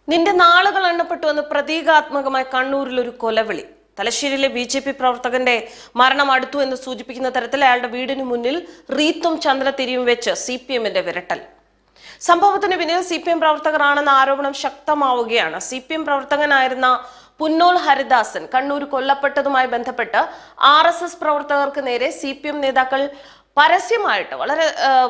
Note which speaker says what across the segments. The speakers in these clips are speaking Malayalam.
Speaker 1: നിന്റെ നാളുകൾ എണ്ണപ്പെട്ടു എന്ന് പ്രതീകാത്മകമായി കണ്ണൂരിൽ ഒരു കൊലവിളി തലശ്ശേരിയിലെ ബി ജെ പി പ്രവർത്തകന്റെ മരണം അടുത്തു എന്ന് സൂചിപ്പിക്കുന്ന തരത്തിൽ അയാളുടെ വീടിന് മുന്നിൽ റീത്തും ചന്ദ്രത്തിരിയും വെച്ച് സി പി എമ്മിന്റെ വിരട്ടൽ സംഭവത്തിന് പിന്നിൽ സി പി എം പ്രവർത്തകരാണെന്ന ആരോപണം ശക്തമാവുകയാണ് സി പി എം പ്രവർത്തകനായിരുന്ന പുന്നോൾ ഹരിദാസൻ കണ്ണൂർ കൊല്ലപ്പെട്ടതുമായി ബന്ധപ്പെട്ട് ആർ എസ് എസ് പ്രവർത്തകർക്ക് നേരെ സി പി എം നേതാക്കൾ പരസ്യമായിട്ട് വളരെ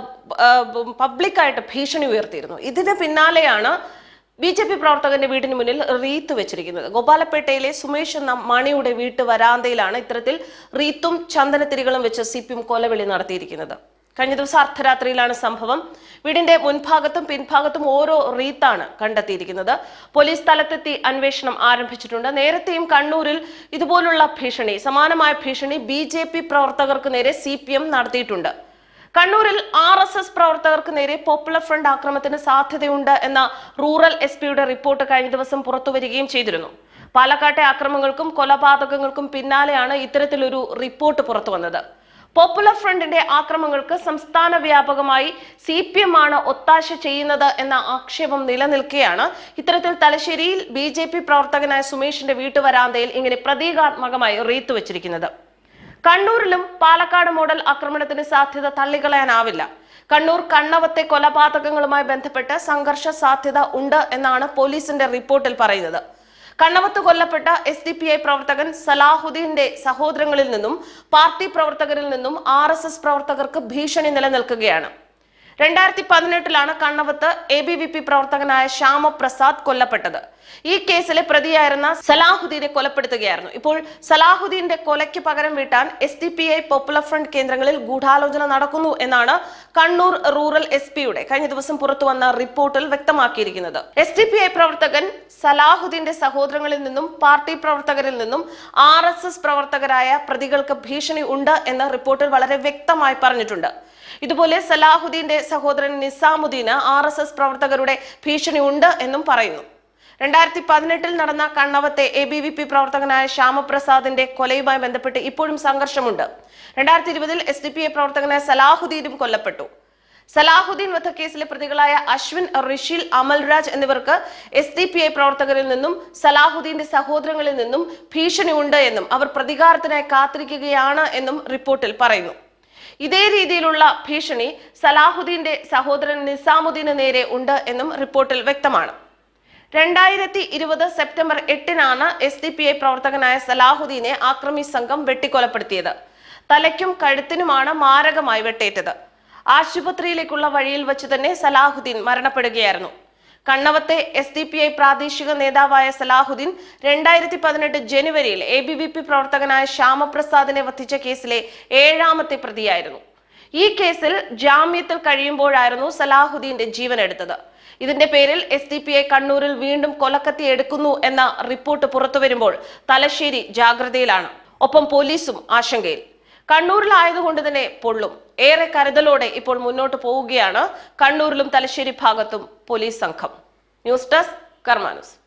Speaker 1: പബ്ലിക്കായിട്ട് ഭീഷണി ഉയർത്തിയിരുന്നു ഇതിന് പിന്നാലെയാണ് ബി ജെ പി പ്രവർത്തകന്റെ വീടിന് മുന്നിൽ റീത്ത് വെച്ചിരിക്കുന്നത് ഗോപാലപേട്ടയിലെ സുമേഷ് എന്ന മണിയുടെ വീട്ടു വരാന്തയിലാണ് ഇത്തരത്തിൽ റീത്തും ചന്ദനത്തിരികളും വെച്ച് സി പി എം കൊലവിളി നടത്തിയിരിക്കുന്നത് കഴിഞ്ഞ ദിവസം അർദ്ധരാത്രിയിലാണ് സംഭവം വീടിന്റെ മുൻഭാഗത്തും പിൻഭാഗത്തും ഓരോ റീത്താണ് കണ്ടെത്തിയിരിക്കുന്നത് പോലീസ് സ്ഥലത്തെത്തി അന്വേഷണം ആരംഭിച്ചിട്ടുണ്ട് നേരത്തെയും കണ്ണൂരിൽ ഇതുപോലുള്ള ഭീഷണി സമാനമായ ഭീഷണി ബി ജെ പി പ്രവർത്തകർക്ക് നേരെ സി പി എം നടത്തിയിട്ടുണ്ട് കണ്ണൂരിൽ ആർ എസ് എസ് പ്രവർത്തകർക്ക് നേരെ പോപ്പുലർ ഫ്രണ്ട് ആക്രമണത്തിന് സാധ്യതയുണ്ട് എന്ന റൂറൽ എസ് പിയുടെ റിപ്പോർട്ട് കഴിഞ്ഞ ദിവസം പുറത്തുവരികയും ചെയ്തിരുന്നു പാലക്കാട്ടെ ആക്രമണങ്ങൾക്കും കൊലപാതകങ്ങൾക്കും പിന്നാലെയാണ് ഇത്തരത്തിലൊരു റിപ്പോർട്ട് പുറത്തു വന്നത് പോപ്പുലർ ഫ്രണ്ടിന്റെ ആക്രമണങ്ങൾക്ക് സംസ്ഥാന വ്യാപകമായി സി പി എം ആണ് ഒത്താശ ചെയ്യുന്നത് എന്ന ആക്ഷേപം നിലനിൽക്കെയാണ് ഇത്തരത്തിൽ തലശ്ശേരിയിൽ ബി ജെ പി പ്രവർത്തകനായ സുമേഷിന്റെ വീട്ടുവരാന്തയിൽ ഇങ്ങനെ പ്രതീകാത്മകമായി റീത്ത് വെച്ചിരിക്കുന്നത് കണ്ണൂരിലും പാലക്കാട് മോഡൽ ആക്രമണത്തിന് സാധ്യത തള്ളിക്കളയാനാവില്ല കണ്ണൂർ കണ്ണവത്തെ കൊലപാതകങ്ങളുമായി ബന്ധപ്പെട്ട് സംഘർഷ സാധ്യത ഉണ്ട് എന്നാണ് പോലീസിന്റെ റിപ്പോർട്ടിൽ പറയുന്നത് കണ്ണവത്ത് കൊല്ലപ്പെട്ട എസ് ഡി പി ഐ പ്രവർത്തകൻ സലാഹുദ്ദീന്റെ സഹോദരങ്ങളിൽ നിന്നും പാർട്ടി പ്രവർത്തകരിൽ നിന്നും ആർ എസ് എസ് പ്രവർത്തകർക്ക് ഭീഷണി നിലനിൽക്കുകയാണ് രണ്ടായിരത്തി പതിനെട്ടിലാണ് കണ്ണവത്ത് എ ബി വി പി പ്രവർത്തകനായ ശ്യാമപ്രസാദ് കൊല്ലപ്പെട്ടത് ഈ കേസിലെ പ്രതിയായിരുന്ന സലാഹുദ്ദീനെ കൊലപ്പെടുത്തുകയായിരുന്നു ഇപ്പോൾ സലാഹുദ്ദീന്റെ കൊലയ്ക്ക് പകരം വീട്ടാൻ S D P I popular front കേന്ദ്രങ്ങളിൽ ഗൂഢാലോചന നടക്കുന്നു എന്നാണ് കണ്ണൂർ റൂറൽ എസ് പിയുടെ കഴിഞ്ഞ ദിവസം പുറത്തുവന്ന റിപ്പോർട്ടിൽ വ്യക്തമാക്കിയിരിക്കുന്നത് എസ് ഡി പി ഐ പ്രവർത്തകൻ സലാഹുദ്ദീന്റെ സഹോദരങ്ങളിൽ നിന്നും പാർട്ടി പ്രവർത്തകരിൽ നിന്നും ആർ എസ് എസ് പ്രവർത്തകരായ പ്രതികൾക്ക് ഭീഷണി ഉണ്ട് എന്ന് റിപ്പോർട്ടിൽ വളരെ വ്യക്തമായി പറഞ്ഞിട്ടുണ്ട് ഇതുപോലെ സലാഹുദ്ദീന്റെ സഹോദരൻ നിസാമുദ്ദീന് ആർ എസ് എസ് പ്രവർത്തകരുടെ ഭീഷണി ഉണ്ട് എന്നും പറയുന്നു രണ്ടായിരത്തി പതിനെട്ടിൽ നടന്ന കണ്ണവത്തെ എ ബി വി പി പ്രവർത്തകനായ ശ്യാമപ്രസാദിന്റെ കൊലയുമായി ബന്ധപ്പെട്ട് ഇപ്പോഴും സംഘർഷമുണ്ട് രണ്ടായിരത്തി ഇരുപതിൽ എസ് ഡി പി ഐ പ്രവർത്തകനായ സലാഹുദ്ദീനും കൊല്ലപ്പെട്ടു സലാഹുദ്ദീൻ വധക്കേസിലെ പ്രതികളായ അശ്വിൻ ഋഷിൽ അമൽരാജ് എന്നിവർക്ക് എസ് ഡി പി ഐ പ്രവർത്തകരിൽ നിന്നും സലാഹുദ്ദീന്റെ സഹോദരങ്ങളിൽ നിന്നും ഭീഷണി ഉണ്ട് എന്നും അവർ പ്രതികാരത്തിനായി കാത്തിരിക്കുകയാണ് എന്നും റിപ്പോർട്ടിൽ പറയുന്നു ഇതേ രീതിയിലുള്ള ഭീഷണി സലാഹുദ്ദീന്റെ സഹോദരൻ നിസാമുദ്ദീന് നേരെ ഉണ്ട് എന്നും റിപ്പോർട്ടിൽ വ്യക്തമാണ് രണ്ടായിരത്തി ഇരുപത് സെപ്റ്റംബർ എട്ടിനാണ് എസ് ഡി പി ഐ പ്രവർത്തകനായ സലാഹുദ്ദീനെ ആക്രമി സംഘം വെട്ടിക്കൊലപ്പെടുത്തിയത് തലയ്ക്കും കഴുത്തിനുമാണ് മാരകമായി വെട്ടേറ്റത് ആശുപത്രിയിലേക്കുള്ള വഴിയിൽ വെച്ച് തന്നെ സലാഹുദ്ദീൻ മരണപ്പെടുകയായിരുന്നു കണ്ണവത്തെ എസ് ഡി പി ഐ പ്രാദേശിക നേതാവായ സലാഹുദ്ദീൻ രണ്ടായിരത്തി പതിനെട്ട് ജനുവരിയിൽ എ ബി വി പി പ്രവർത്തകനായ ശ്യാമപ്രസാദിനെ വധിച്ച കേസിലെ ഏഴാമത്തെ പ്രതിയായിരുന്നു ഈ കേസിൽ ജാമ്യത്തിൽ കഴിയുമ്പോഴായിരുന്നു സലാഹുദ്ദീന്റെ ജീവൻ എടുത്തത് ഇതിന്റെ പേരിൽ എസ് ഡി പി ഐ കണ്ണൂരിൽ വീണ്ടും കൊലക്കത്തി എടുക്കുന്നു എന്ന റിപ്പോർട്ട് പുറത്തു വരുമ്പോൾ തലശ്ശേരി ജാഗ്രതയിലാണ് ഒപ്പം പോലീസും ആശങ്കയിൽ കണ്ണൂരിലായതുകൊണ്ട് തന്നെ പൊള്ളും ഏറെ കരുതലോടെ ഇപ്പോൾ മുന്നോട്ട് പോവുകയാണ് കണ്ണൂരിലും തലശ്ശേരി ഭാഗത്തും പോലീസ് സംഘം ന്യൂസ് ഡെസ്ക് കർമാനുസ്